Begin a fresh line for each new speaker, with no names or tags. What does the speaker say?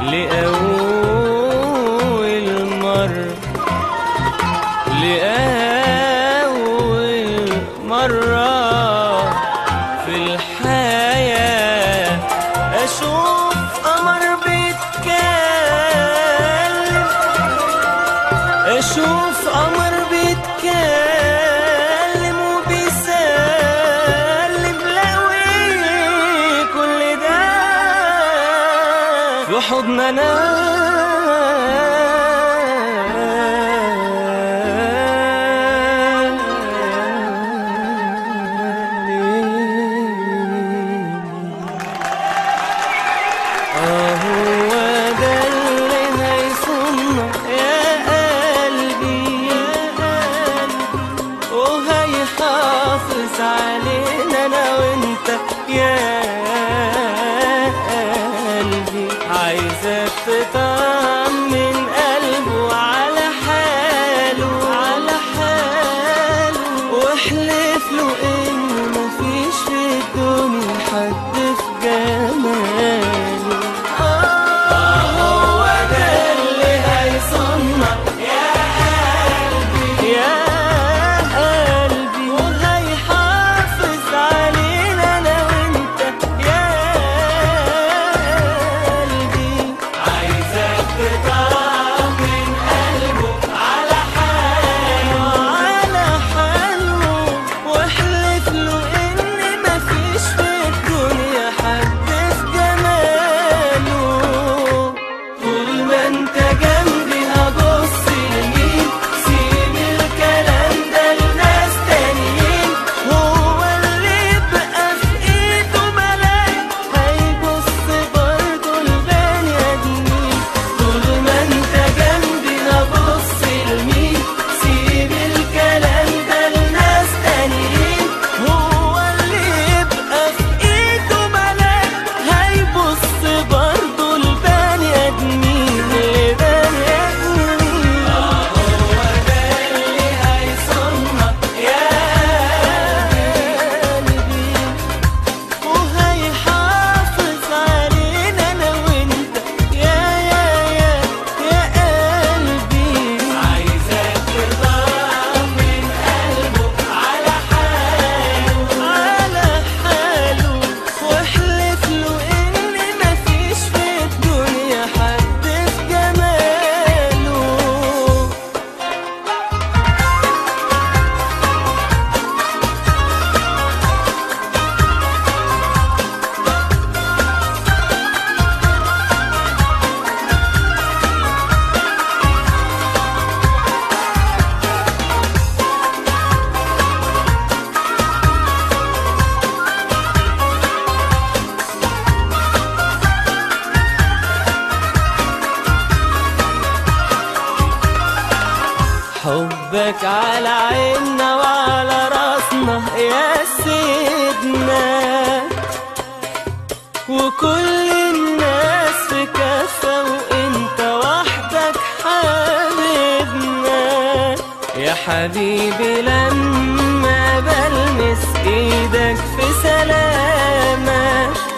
لأول مرة لأول مرة في الحياة أشوف قمر بيتكلم أشوف قمر بيتكلم وبيسلم لوي كل ده في حضن أنا هو ده اللي هيصنع يا قلبي يا قلبي وهيحافظ علينا انا وانت يا قلبي عايزك تطمن قلبه على حاله على حاله واحلف له ان مفيش في الدنيا حد في جماله آه هو ده اللي هيصنع يا قلبي يا قلبي وهيحافظ علينا انا وانت يا قلبي عايزك تطمن قلبه على حاله على حاله واحلف له ان مفيش في الدنيا حد في جماله طول ما انت جنبي هبص يمين سيب الكلام ده لناس تانيين هو اللي يبقى في ايده ملاك هيبص برضه البني ادمين طول ما انت جنبي هبص يمين سيب الكلام ده لناس تانيين هو اللي يبقى في ايده ملاك هيبص برضه البني ادمين البني ادمين هو ده اللي هيصنع يا قلبي وهيحافظ علينا انا وانت يا يا يا يا قلبي عايزك تطمن قلبه على حاله على حاله واحلف له ان مفيش في الدنيا حد في جماله حبك على عيننا وعلى راسنا يا سيدنا وكل الناس في كفة وانت وحدك حبيبنا يا حبيبي لما بلمس ايدك في سلامة